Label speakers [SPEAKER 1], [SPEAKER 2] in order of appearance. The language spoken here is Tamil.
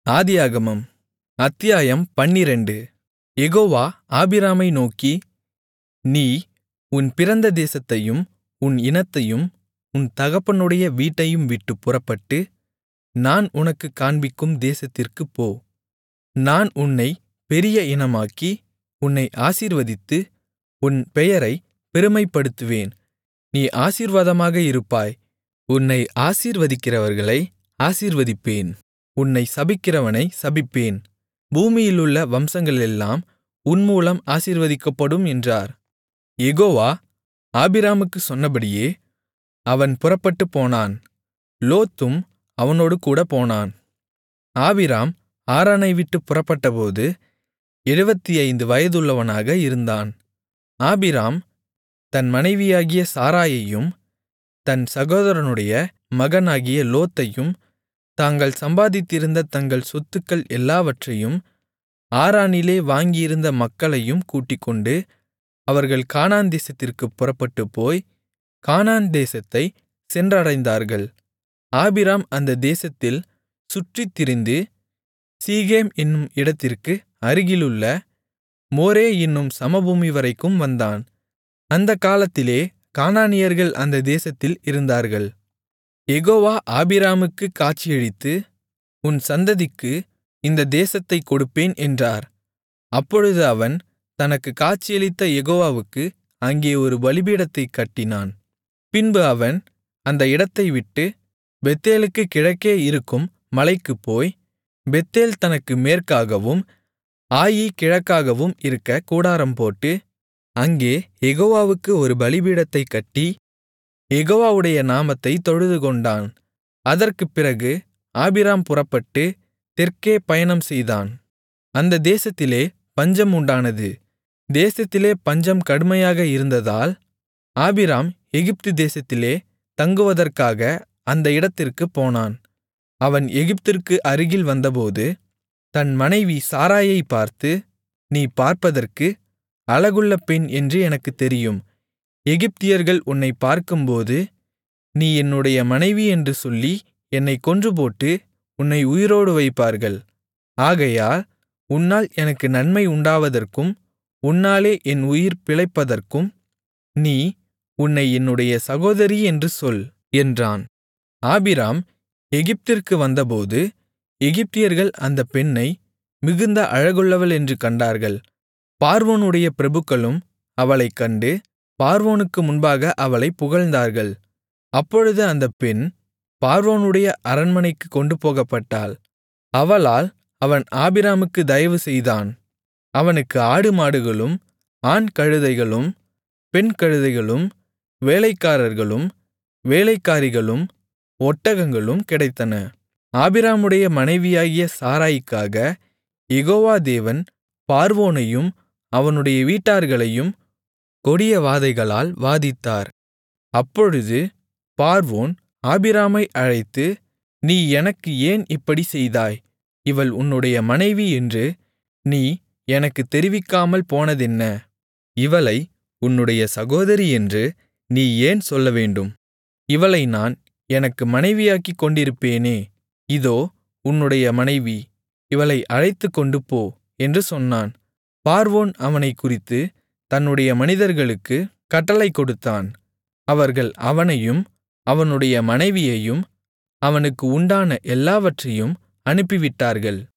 [SPEAKER 1] ஆதியாகமம் அத்தியாயம் பன்னிரண்டு யெகோவா ஆபிராமை நோக்கி நீ உன் பிறந்த தேசத்தையும் உன் இனத்தையும் உன் தகப்பனுடைய வீட்டையும்விட்டுப் புறப்பட்டு நான் உனக்குக் காண்பிக்கும் தேசத்திற்குப் போ நான் உன்னைப் பெரிய இனமாக்கி உன்னை ஆசீர்வதித்து உன் பெயரைப் பெருமைப்படுத்துவேன் நீ ஆசீர்வாதமாக இருப்பாய் உன்னை ஆசீர்வதிக்கிறவர்களை ஆசீர்வதிப்பேன் உன்னைச் சபிக்கிறவனைச் சபிப்பேன் பூமியிலுள்ள வம்சங்களெல்லாம் உன்மூலம் ஆசீர்வதிக்கப்படும் என்றார் யெகோவா ஆபிராமுக்குச் சொன்னபடியே அவன் புறப்பட்டுப் போனான் லோத்தும் அவனோடுகூடப் போனான் ஆபிராம் ஆரானைவிட்டுப் புறப்பட்டபோது எழுபத்தைந்து வயதுள்ளவனாக இருந்தான் ஆபிராம் தன் மனைவியாகிய சாராயையும் தன் சகோதரனுடைய மகனாகிய லோத்தையும் தாங்கள் சம்பாதித்திருந்த தங்கள் சொத்துக்கள் எல்லாவற்றையும் ஆரானிலே வாங்கியிருந்த மக்களையும் கூட்டிக்கொண்டு அவர்கள் கானான் தேசத்திற்குப் புறப்பட்டுப்போய் கானான் தேசத்தைச் சென்றடைந்தார்கள் ஆபிராம் அந்த தேசத்தில் சுற்றித் திரிந்து சீகேம் என்னும் இடத்திற்கு அருகிலுள்ள மோரே என்னும் சமபூமிவரைக்கும் வந்தான் அந்தக் காலத்திலே கானானியர்கள் அந்த தேசத்தில் இருந்தார்கள் யெகோவா ஆபிராமுக்குக் காட்சியளித்து உன் சந்ததிக்கு இந்த தேசத்தைக் கொடுப்பேன் என்றார் அப்பொழுது அவன் தனக்குக் காட்சியளித்த யெகோவாவுக்கு அங்கே ஒரு பலிபீடத்தைக் கட்டினான் பின்பு அவன் அந்த இடத்தைவிட்டு பெத்தேலுக்குக் கிழக்கே இருக்கும் மலைக்குப் போய் பெத்தேல் தனக்கு மேற்காகவும் ஆயி கிழக்காகவும் இருக்கக் கூடாரம்போட்டு அங்கே யெகோவாவுக்கு ஒரு பலிபீடத்தைக் கட்டி யெகோவாவுடைய நாமத்தைத் தொழுதுகொண்டான் அதற்குப் பிறகு ஆபிராம் புறப்பட்டு தெற்கே பயணம் செய்தான் அந்த தேசத்திலே பஞ்சம் உண்டானது தேசத்திலே பஞ்சம் கடுமையாக இருந்ததால் ஆபிராம் எகிப்து தேசத்திலே தங்குவதற்காக அந்த இடத்திற்குப் போனான் அவன் எகிப்திற்கு அருகில் வந்தபோது தன் மனைவி சாராயைப் பார்த்து நீ பார்ப்பதற்கு அழகுள்ள பெண் என்று எனக்குத் தெரியும் எகிப்தியர்கள் உன்னைப் பார்க்கும்போது நீ என்னுடைய மனைவி என்று சொல்லி என்னைக் கொன்றுபோட்டு உன்னை உயிரோடு வைப்பார்கள் ஆகையால் உன்னால் எனக்கு நன்மை உண்டாவதற்கும் உன்னாலே என் உயிர் பிழைப்பதற்கும் நீ உன்னை என்னுடைய சகோதரி என்று சொல் என்றான் ஆபிராம் எகிப்திற்கு வந்தபோது எகிப்தியர்கள் அந்தப் பெண்ணை மிகுந்த அழகுள்ளவள் என்று கண்டார்கள் பார்வோனுடைய பிரபுக்களும் அவளைக் கண்டு பார்வோனுக்கு முன்பாக அவளைப் புகழ்ந்தார்கள் அப்பொழுது அந்தப் பெண் பார்வோனுடைய அரண்மனைக்குக் கொண்டுபோகப்பட்டாள் அவளால் அவன் ஆபிராமுக்கு தயவு செய்தான் அவனுக்கு ஆடுமாடுகளும் ஆண் கழுதைகளும் பெண் கழுதைகளும் வேலைக்காரர்களும் வேலைக்காரிகளும் ஒட்டகங்களும் கிடைத்தன ஆபிராமுடைய மனைவியாகிய சாராய்க்காக யெகோவா தேவன் பார்வோனையும் அவனுடைய வீட்டார்களையும் கொடிய வாதைகளால் வாதித்தார் அப்பொழுது பார்வோன் ஆபிராமை அழைத்து நீ எனக்கு ஏன் இப்படி செய்தாய் இவள் உன்னுடைய மனைவி என்று நீ எனக்குத் தெரிவிக்காமல் போனதென்ன இவளை உன்னுடைய சகோதரி என்று நீ ஏன் சொல்லவேண்டும் இவளை நான் எனக்கு மனைவியாக்கிக் கொண்டிருப்பேனே இதோ உன்னுடைய மனைவி இவளை அழைத்துக்கொண்டு போ என்று சொன்னான் பார்வோன் அவனைக் குறித்து தன்னுடைய மனிதர்களுக்கு கட்டளை கொடுத்தான் அவர்கள் அவனையும் அவனுடைய மனைவியையும் அவனுக்கு உண்டான எல்லாவற்றையும் அனுப்பிவிட்டார்கள்